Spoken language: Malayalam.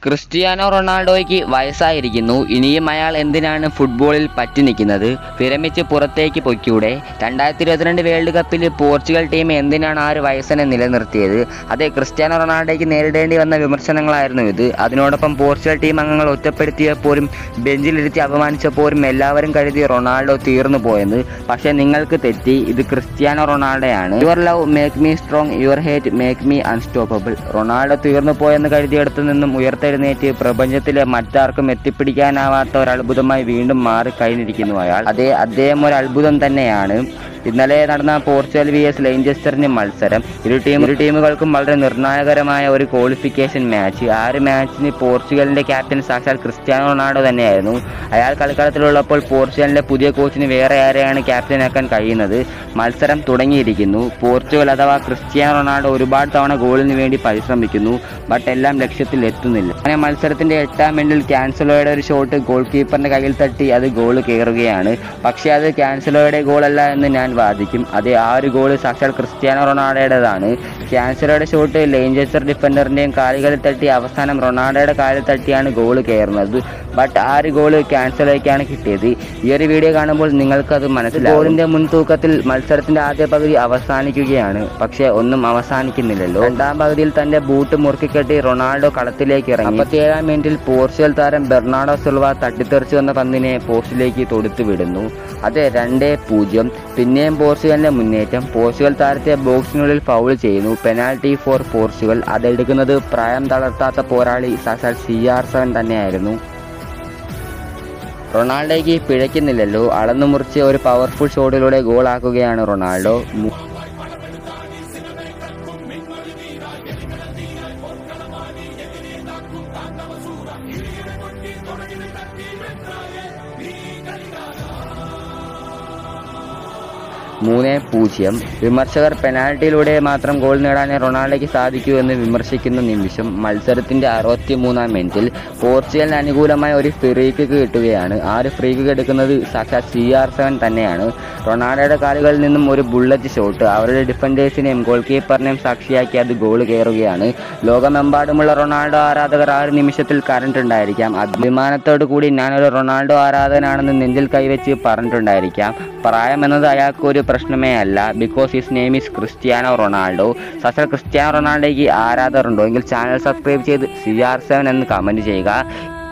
ക്രിസ്ത്യാനോ റൊണാൾഡോയ്ക്ക് വയസ്സായിരിക്കുന്നു ഇനിയും അയാൾ എന്തിനാണ് ഫുട്ബോളിൽ പറ്റി നിൽക്കുന്നത് വിരമിച്ച് പുറത്തേക്ക് പൊയ്ക്കൂടെ രണ്ടായിരത്തി ഇരുപത്തിരണ്ട് വേൾഡ് കപ്പിൽ പോർച്ചുഗൽ ടീം എന്തിനാണ് ആ ഒരു വയസ്സിനെ നിലനിർത്തിയത് അതെ ക്രിസ്ത്യാനോ റൊണാൾഡോയ്ക്ക് നേരിടേണ്ടി വന്ന വിമർശനങ്ങളായിരുന്നു ഇത് അതിനോടൊപ്പം പോർച്ചുഗൽ ടീം അംഗങ്ങൾ ഒറ്റപ്പെടുത്തിയപ്പോഴും ബെഞ്ചിലിരുത്തി അപമാനിച്ചപ്പോഴും എല്ലാവരും കരുതി റൊണാൾഡോ തീർന്നു പോയെന്ന് പക്ഷേ നിങ്ങൾക്ക് തെറ്റി ഇത് ക്രിസ്ത്യാനോ റൊണാൾഡോയാണ് your love make me strong your hate make me unstoppable Ronaldo തീർന്നു പോയെന്ന് കരുതിയെടുത്തു നിന്നും ഉയർത്തെഴുന്നേറ്റ് പ്രപഞ്ചത്തിലെ മറ്റാർക്കും എത്തിപ്പിടിക്കാനാവാത്ത ഒരു അത്ഭുതമായി വീണ്ടും മാറി കഴിഞ്ഞിരിക്കുന്നു അയാൾ അതെ അദ്ദേഹം ഒരു അത്ഭുതം തന്നെയാണ് ഇന്നലെ നടന്ന പോർച്ചുഗൽ വി എസ് ലെയിഞ്ചസ്റ്ററിന്റെ മത്സരം ഇരു ടീം ഇരു ടീമുകൾക്കും വളരെ നിർണായകരമായ ഒരു ക്വാളിഫിക്കേഷൻ മാച്ച് ആ ഒരു മാച്ചിന് പോർച്ചുഗലിന്റെ ക്യാപ്റ്റൻ സാക്ഷാൽ ക്രിസ്ത്യാനോ റൊണാൾഡോ തന്നെയായിരുന്നു അയാൾ കളിക്കളത്തിലുള്ളപ്പോൾ പോർച്ചുഗലിന്റെ പുതിയ കോച്ചിന് വേറെ ആരെയാണ് ക്യാപ്റ്റനാക്കാൻ കഴിയുന്നത് മത്സരം തുടങ്ങിയിരിക്കുന്നു പോർച്ചുഗൽ അഥവാ ക്രിസ്ത്യാനോ റൊണാൾഡോ ഒരുപാട് തവണ ഗോളിന് വേണ്ടി പരിശ്രമിക്കുന്നു ബട്ട് എല്ലാം ലക്ഷ്യത്തിൽ എത്തുന്നില്ല അങ്ങനെ മത്സരത്തിന്റെ എട്ടാം മിനിറ്റിൽ ക്യാൻസലോയുടെ ഒരു ഷോട്ട് ഗോൾ കീപ്പറിന്റെ കയ്യിൽ തട്ടി അത് ഗോൾ കയറുകയാണ് പക്ഷേ അത് ക്യാൻസലോയുടെ ഗോളല്ല എന്ന് ഞാൻ വാദിക്കും അതെ ആ ഒരു ഗോൾ സാക്ഷാൽ ക്രിസ്ത്യാനോ റൊണാൾഡോയുടേതാണ് ക്യാൻസലോയുടെ ഷോട്ട് ലെയിഞ്ചസ്റ്റർ ഡിഫൻഡറിന്റെയും കാലുകളിൽ തട്ടി അവസാനം റൊണാൾഡോയുടെ കാലിൽ തട്ടിയാണ് ഗോൾ കയറുന്നത് ബട്ട് ആ ഒരു ഗോൾ ക്യാൻസലോയ്ക്കാണ് കിട്ടിയത് ഈ ഒരു വീഡിയോ കാണുമ്പോൾ നിങ്ങൾക്കത് മനസ്സിലാവും ഗോളിന്റെ മുൻതൂക്കത്തിൽ മത്സരത്തിന്റെ ആദ്യ പകുതി അവസാനിക്കുകയാണ് പക്ഷേ ഒന്നും അവസാനിക്കുന്നില്ലല്ലോ രണ്ടാം പകുതിയിൽ തന്റെ ബൂട്ട് മുറുക്കിക്കെട്ടി റൊണാൾഡോ കളത്തിലേക്ക് ഇറങ്ങി അമ്പത്തിയേഴാം മിനിറ്റിൽ പോർച്ചുഗൽ താരം ബെർണാഡോ സിൽവ തട്ടിത്തെറിച്ചു വന്ന പന്തിനെ പോസ്റ്റിലേക്ക് തൊടുത്തു വിടുന്നു അതെ രണ്ടേ പൂജ്യം പിന്നെയും പോർച്ചുഗലിന്റെ മുന്നേറ്റം പോർച്ചുഗൽ താരത്തെ ബോക്സിനുള്ളിൽ ഫൗൾ ചെയ്യുന്നു പെനാൽറ്റി ഫോർ പോർച്ചുഗൽ അതെടുക്കുന്നത് പ്രായം തളർത്താത്ത പോരാളി സാക്ഷാൽ സി ആർ സെവൻ തന്നെയായിരുന്നു റൊണാൾഡോയ്ക്ക് പിഴയ്ക്കുന്നില്ലല്ലോ അളന്നു മുറിച്ച് ഒരു പവർഫുൾ ഷോട്ടിലൂടെ ഗോളാക്കുകയാണ് റൊണാൾഡോ മു- മൂന്ന് പൂജ്യം വിമർശകർ പെനാൽറ്റിയിലൂടെ മാത്രം ഗോൾ നേടാനേ റൊണാൾഡോയ്ക്ക് സാധിക്കൂ എന്ന് വിമർശിക്കുന്ന നിമിഷം മത്സരത്തിന്റെ അറുപത്തി മൂന്നാം മിനിറ്റിൽ പോർച്ചുഗലിന് അനുകൂലമായ ഒരു ഫ്രീക്ക് കിട്ടുകയാണ് ആ ഒരു ഫ്രീക്ക് എടുക്കുന്നത് സാക്ഷാത് സി ആർ സെവൻ തന്നെയാണ് റൊണാൾഡോയുടെ കാലുകളിൽ നിന്നും ഒരു ബുള്ളറ്റ് ഷോട്ട് അവരുടെ ഡിഫൻഡേഴ്സിനെയും ഗോൾ കീപ്പറിനെയും സാക്ഷിയാക്കി അത് ഗോൾ കയറുകയാണ് ലോകമെമ്പാടുമുള്ള റൊണാൾഡോ ആരാധകർ ആ ഒരു നിമിഷത്തിൽ കണ്ടിട്ടുണ്ടായിരിക്കാം അഭിമാനത്തോടു കൂടി ഞാനൊരു റൊണാൾഡോ ആരാധകനാണെന്ന് നെഞ്ചിൽ കൈവച്ച് പറഞ്ഞിട്ടുണ്ടായിരിക്കാം പ്രായം എന്നത് അയാൾക്ക് ഒരു പ്രശ്നമേ അല്ല because his name is Cristiano Ronaldo സച്ചൽ ക്രിസ്ത്യാനോ റൊണാൾഡോയ്ക്ക് ആരാധകരുണ്ടോ എങ്കിൽ ചാനൽ സബ്സ്ക്രൈബ് ചെയ്ത് സി ആർ സെവൻ എന്ന് കമൻറ്റ് ചെയ്യുക